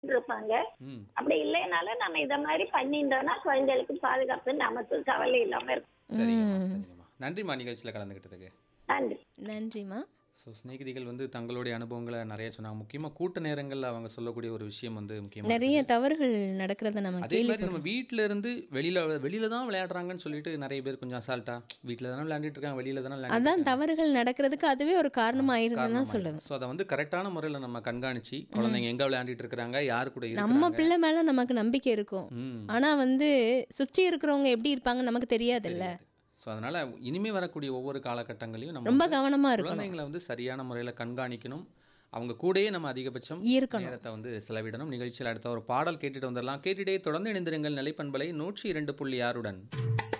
இருப்பாங்க ம் அப்படி இல்லைனாலும் நம்ம இத மாதிரி பண்ணிட்டோம்னா குழந்தைகளுக்கு பாதுகாப்பு நமக்கு கவலை இல்லாம இருக்கும் சரிங்கம்மா சரிங்கம்மா நன்றிம்மா நிகழ்ச்சியில் கலந்துக்கிட்டதுக்கு நன்றி நன்றிம்மா ஸோ சிநேகிதிகள் வந்து தங்களுடைய அனுபவங்களை நிறைய சொன்னாங்க முக்கியமாக கூட்ட நேரங்களில் அவங்க சொல்லக்கூடிய ஒரு விஷயம் வந்து முக்கியமாக நிறைய தவறுகள் நடக்கிறத நம்ம அதே மாதிரி கேள்வி நம்ம வீட்டில இருந்து வெளியில வெளியில தான் விளையாடுறாங்கன்னு சொல்லிட்டு நிறைய பேர் கொஞ்சம் அசால்ட்டா வீட்டில் தானே விளையாண்டுட்டு இருக்காங்க வெளியில தானே அதான் தவறுகள் நடக்கிறதுக்கு அதுவே ஒரு காரணம் ஆயிருதுன்னு தான் சொல்லுவேன் ஸோ அதை வந்து கரெக்டான முறையில் நம்ம கண்காணிச்சு குழந்தைங்க எங்க விளையாண்டுட்டு இருக்காங்க யார் கூட நம்ம இருக்காங்க பிள்ளை மேல நமக்கு நம்பிக்கை இருக்கும் ம் ஆனா வந்து சுற்றி இருக்கிறவங்க எப்படி இருப்பாங்க நமக்கு தெரியாதுல்ல ஸோ அதனால இனிமே வரக்கூடிய ஒவ்வொரு காலகட்டங்களையும் நம்ம ரொம்ப வந்து கவனமா இருக்கணும் குழந்தைங்களை வந்து சரியான முறையில் கண்காணிக்கணும் அவங்க கூடயே நம்ம அதிகபட்சம் இருக்கணும் நேரத்தை வந்து செலவிடணும் நிகழ்ச்சியில் அடுத்த ஒரு பாடல் கேட்டுட்டு வந்துடலாம் கேட்டுட்டே தொடர்ந்து இணைந்திருங்கள் நிலைப்பண்பலை நூற்றி இரண்டு புள்ளி ஆறுடன்